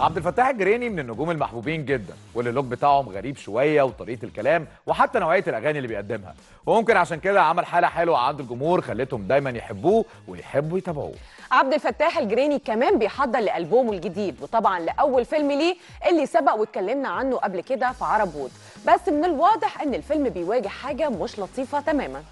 عبد الفتاح الجريني من النجوم المحبوبين جدا واللي اللوك بتاعهم غريب شويه وطريقه الكلام وحتى نوعيه الاغاني اللي بيقدمها وممكن عشان كده عمل حاله حلوه عند الجمهور خلتهم دايما يحبوه ويحبوا يتابعوه عبد الفتاح الجريني كمان بيحضر لألبومه الجديد وطبعا لأول فيلم ليه اللي سبق واتكلمنا عنه قبل كده في عرب وود بس من الواضح ان الفيلم بيواجه حاجة مش لطيفة تماما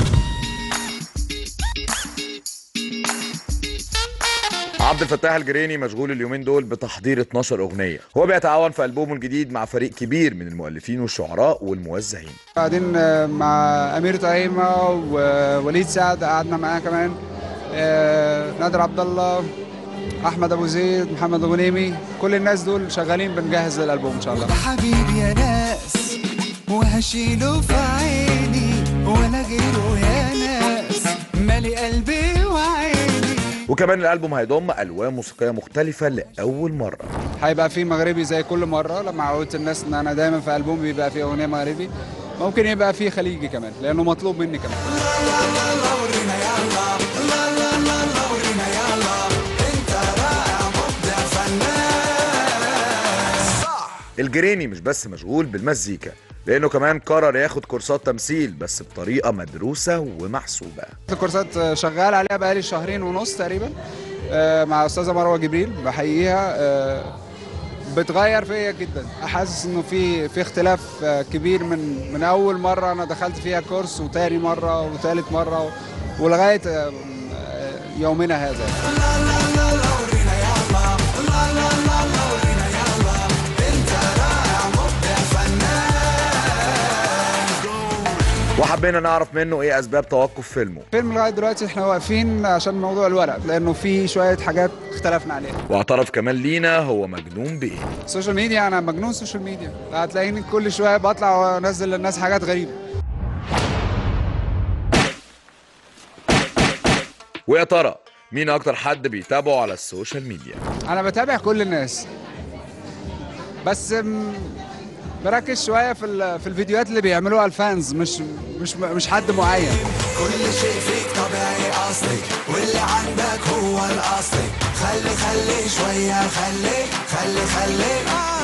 عبد الفتاح الجريني مشغول اليومين دول بتحضير 12 اغنيه هو بيتعاون في البومه الجديد مع فريق كبير من المؤلفين والشعراء والموزعين قاعدين مع امير طعيمه ووليد سعد قعدنا معاه كمان آه، نادر عبد الله احمد ابو زيد محمد ابو نيمي كل الناس دول شغالين بنجهز للالبوم ان شاء الله ده حبيبي يا ناس وهشيله في عيني ولا غيره يا ناس مالي قلبي وعيني وكمان الالبوم هيضم الوان موسيقيه مختلفه لاول مره هيبقى فيه مغربي زي كل مره لما عودت الناس ان انا دايما في البوم بيبقى فيه اغنيه مغربي ممكن يبقى فيه خليجي كمان لانه مطلوب مني كمان الجريني مش بس مشغول بالمزيكا لانه كمان قرر ياخد كورسات تمثيل بس بطريقه مدروسه ومحسوبه الكورسات شغال عليها بقالي شهرين ونص تقريبا آه، مع استاذه مروه جبريل بحييها آه، بتغير فيا جدا حاسس انه في في اختلاف آه، كبير من من اول مره انا دخلت فيها كورس وتاني مره وثالث مره ولغايه آه، آه، يومنا هذا وحبينا نعرف منه ايه اسباب توقف فيلمه فيلم لغايه دلوقتي احنا واقفين عشان موضوع الورق لانه في شويه حاجات اختلفنا عليها واعترف كمان لينا هو مجنون بايه السوشيال ميديا انا مجنون سوشيال ميديا هتلاقيني كل شويه بطلع وانزل للناس حاجات غريبه ويا ترى مين اكتر حد بيتابعه على السوشيال ميديا انا بتابع كل الناس بس م- بركز شويه في ال- في الفيديوهات اللي بيعملوها الفانز مش مش مش حد معين كل شيء فيك طبيعي اصلي واللي عندك هو الاصلي خلي خلي شويه خلي خلي خلي